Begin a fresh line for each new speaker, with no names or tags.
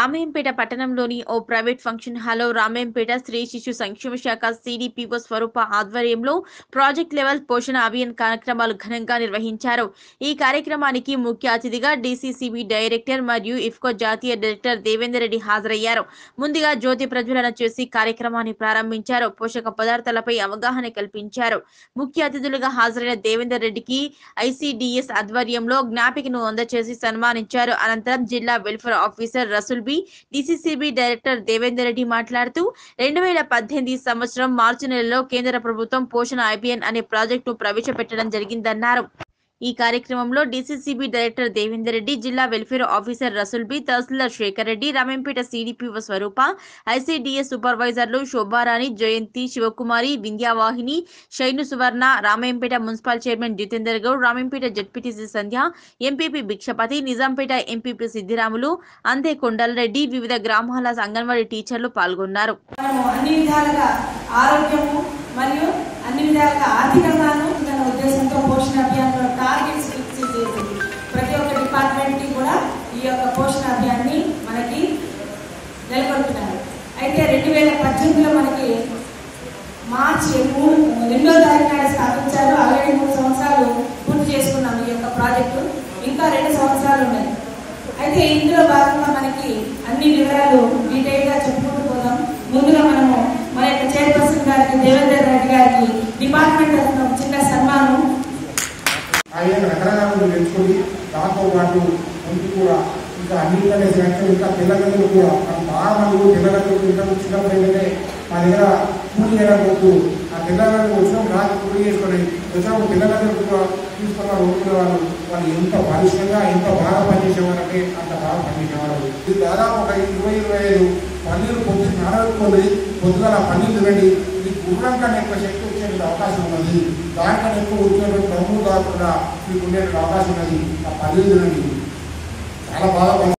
రామయ్యంపేట పట్టణంలోని ఓ private function హాల్లో రామయ్యంపేట స్త్రీ శిశు సంక్షేమ శాఖ సిడిపిఓ స్వరూప ఆధ్వర్యంలో ప్రాజెక్ట్ లెవెల్ పోషణ అభియాన్ కార్యక్రమాలు ఘనంగా నిర్వహించారు ఈ కార్యక్రమానికి ముఖ్య అతిథిగా డిసిసిబి డైరెక్టర్ మరియు ఇఫ్కో జాతీయ డైరెక్టర్ దేవేందర్ రెడ్డి హాజరయ్యారు ముందుగా జ్యోతి ప్రజ్వలన చేసి కార్యక్రమాన్ని ప్రారంభించారు పోషక పదార్థాలపై అవగాహన కల్పించారు ముఖ్య అతిథులుగా హాజరైన దేవేందర్ రెడ్డికి ఐసిడిఎస్ ఆధ్వర్యంలో జ్ఞాపికను అందజేసి సన్మానించారు అనంతరం జిల్లా welfare officer Rasool Bi DCCB director Devender Reddy మాట్లాడుతూ రెండు వేల పద్దెనిమిది సంవత్సరం మార్చి నెలలో కేంద్ర ప్రభుత్వం పోషణ అభియాన్ అనే ప్రాజెక్టును ప్రవేశపెట్టడం జరిగిందన్నారు ఈ కార్యక్రమంలో డిసిసిబి డైరెక్టర్ దేవేందర్ రెడ్డి జిల్లా వెల్ఫేర్ ఆఫీసర్ రసూల్ బి తహసీల్దార్ శేఖర్ రెడ్డి రామంపేట సిడిపిఓ స్వరూప ఐసిడిఎస్ సూపర్వైజర్లు Shobharani Jayanthi Sivakumari Vindhyavahini Shainu Suvarna Ramayampet municipal chairman Jitender Goud Ramampet ZPTC Sandhya MPP Bhikshapathi Nizampet MPP Siddiramulu Ande Kondalreddy వివిధ గ్రామాల అంగన్వాడీ టీచర్లు పాల్గొన్నారు
మనము అన్ని విధాలుగా ఆరోగ్యము మరియు అన్ని విధాలుగా ఆర్థికంగాను ఉన్న ఉద్దేశంతో పోషణ అభియాన్లో టార్గెట్స్ ఫిక్స్ చేసి ప్రతి ఒక్క డిపార్ట్మెంట్కి కూడా ఈ యొక్క పోషణ అభియాన్ని మనకి నెలకొల్పుతున్నారు అయితే రెండు వేల పద్దెనిమిదిలో మనకి మార్చి మూడు రెండో తారీఖు నాడు స్థాపించారు ఆల్రెడీ మూడు సంవత్సరాలు పూర్తి చేసుకున్నాం ఈ యొక్క ప్రాజెక్టు ఇంకా రెండు సంవత్సరాలు ఉన్నాయి అయితే ఇందులో భాగంగా మనకి అన్ని వివరాలు డీటెయిల్ గా చెప్పుకుంటూ పోదాం ముందుగా మనము మన యొక్క చైర్పర్సన్ గారికి దేవేందర్ రెడ్డి గారికి డిపార్ట్మెంట్ తరఫున ఒక చిన్న సన్మానం
ఆయన రకరకాలు నేర్చుకుని దాంతో పాటు ముందు కూడా ఇంకా అన్నింటికంటే శ్రేష్ఠం ఇంకా పిల్లలందరూ కూడా మనం బాగా మంది కూడా పిల్లలందరూ ఇంకా చిన్నప్పుడు ఏంటంటే మా దగ్గర కూలి చేయకపోతూ ఆ పిల్లలందరూ వచ్చినప్పుడు రాత్రి కూలి చేసుకొని వచ్చినప్పుడు పిల్లలందరూ కూడా తీసుకున్న రోజుల వాళ్ళు వాళ్ళు ఎంత బలిష్టంగా ఎంత బాగా పనిచేసేవారంటే అంత బాగా పనిచేసేవారు ఇది దాదాపు ఒక ఇరవై ఇరవై ఐదు పన్నీరు పొద్దున్న నానబెట్టుకోండి పొద్దుగల పన్నీరు తినండి ఇది గుర్రం కన్నా ఎక్కువ శక్తి వచ్చే అవకాశం ఉన్నది దానికన్నా ఎక్కువ వచ్చేటువంటి దమ్ము కాకుండా మీకు ఉండేటువంటి అవకాశం ఉన్నది ఆ పన్నీరు తినండి చాలా బాగా పని